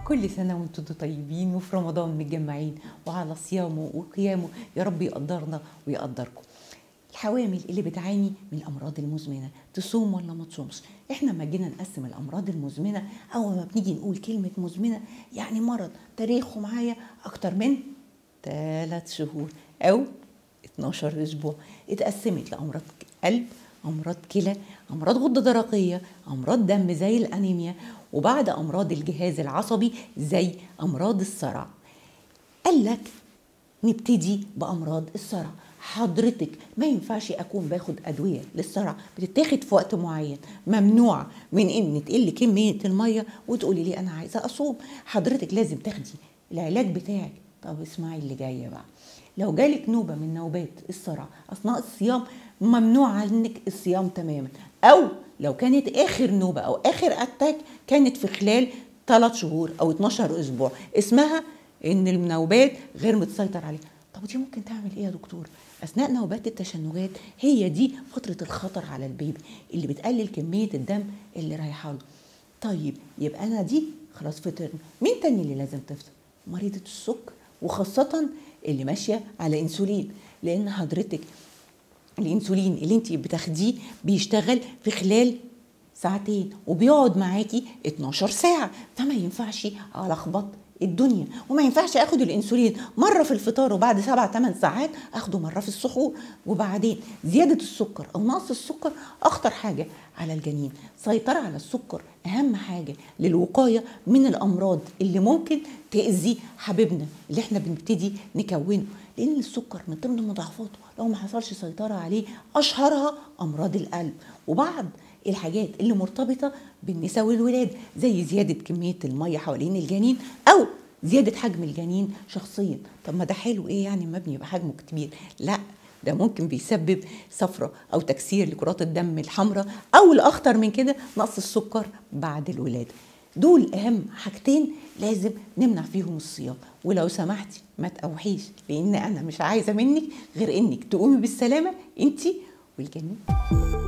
كل سنة وانتم طيبين وفي رمضان متجمعين وعلى صيامه وقيامه يا رب يقدرنا ويقدركم الحوامل اللي بتعاني من الامراض المزمنه تصوم ولا ما تصومش احنا ما جينا نقسم الامراض المزمنه اول ما بنيجي نقول كلمه مزمنه يعني مرض تاريخه معايا اكتر من ثلاث شهور او 12 اسبوع اتقسمت لامراض قلب امراض كلى امراض غده درقيه امراض دم زي الانيميا وبعد امراض الجهاز العصبي زي امراض الصرع قال لك نبتدي بامراض الصرع حضرتك ما ينفعش اكون باخد ادويه للصرع بتتاخد في وقت معين ممنوع من ان تقل كميه الميه وتقولي لي انا عايزه اصوم حضرتك لازم تاخدي العلاج بتاعك طب اسمعي اللي جايه بقى لو جالك نوبه من نوبات الصرع اثناء الصيام ممنوع عنك الصيام تماما او لو كانت اخر نوبه او اخر اتاك كانت في خلال 3 شهور او 12 اسبوع اسمها ان النوبات غير متسيطر عليها طب دي ممكن تعمل ايه يا دكتور اثناء نوبات التشنجات هي دي فتره الخطر على البيبي اللي بتقلل كميه الدم اللي رايحه له طيب يبقى انا دي خلاص فطرنا مين تاني اللي لازم تفطر مريضه السكر وخاصه اللي ماشيه على انسولين لان حضرتك الانسولين اللي انت بتاخديه بيشتغل في خلال ساعتين وبيقعد معاكي 12 ساعه فما ينفعش الخبط الدنيا وما ينفعش اخد الانسولين مره في الفطار وبعد سبع ثمان ساعات اخده مره في السحور وبعدين زياده السكر او نقص السكر اخطر حاجه على الجنين سيطره على السكر اهم حاجه للوقايه من الامراض اللي ممكن تاذي حبيبنا اللي احنا بنبتدي نكونه لان السكر من ضمن مضاعفاته لو ما حصلش سيطره عليه اشهرها امراض القلب وبعض الحاجات اللي مرتبطة بالنساء والولاد زي زيادة كمية المية حوالين الجنين أو زيادة حجم الجنين شخصيا طب ما ده حلو إيه يعني ما يبقى حجمه كبير لا ده ممكن بيسبب صفرة أو تكسير لكرات الدم الحمراء أو الأخطر من كده نقص السكر بعد الولادة دول أهم حاجتين لازم نمنع فيهم الصيام ولو سمحتي ما تقوحيش لأن أنا مش عايزة منك غير إنك تقومي بالسلامة أنت والجنين